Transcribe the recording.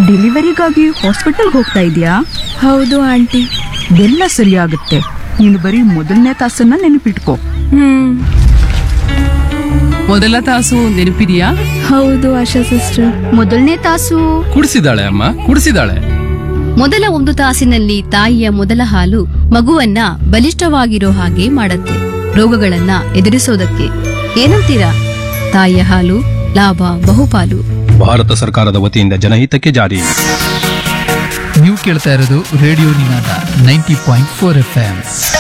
ಡೆಲಿವರಿಗಾಗಿ ಹಾಸ್ಪಿಟಲ್ಗೆ ಹೋಗ್ತಾ ಇದೆಯಾ ಹೌದು ಆಂಟಿ ಎಲ್ಲ ಸರಿಯಾಗುತ್ತೆ ನೀನು ಬರೀ ಮೊದಲನೇ ತಾಸನ್ನ ನೆನಪಿಟ್ಕೋ ಹ್ಮ್ ಮೊದಲ ತಾಸು ನೆನಪಿದೆಯಾ ಹೌದು ಆಶಾ ಸಿಸ್ಟರ್ ಮೊದಲನೇ ತಾಸು ಕುಡಿಸಿದಾಳೆ ಅಮ್ಮ ಕುಡಿಸಿದಾಳೆ ಮೊದಲ ಒಂದು ತಾಸಿನಲ್ಲಿ ತಾಯಿಯ ಮೊದಲ ಹಾಲು ಮಗುವನ್ನ ಬಲಿಷ್ಠವಾಗಿರೋ ಹಾಗೆ ಮಾಡತ್ತೆ ರೋಗಗಳನ್ನ ಎದುರಿಸೋದಕ್ಕೆ ಏನಂತೀರಾ ತಾಯಿಯ ಹಾಲು ಲಾಭ ಬಹುಪಾಲು ಭಾರತ ಸರ್ಕಾರದ ವತಿಯಿಂದ ಜನಹಿತಕ್ಕೆ ಜಾರಿ ನೀವು ಕೇಳ್ತಾ ಇರೋದು radio Ninaada ninety point four F M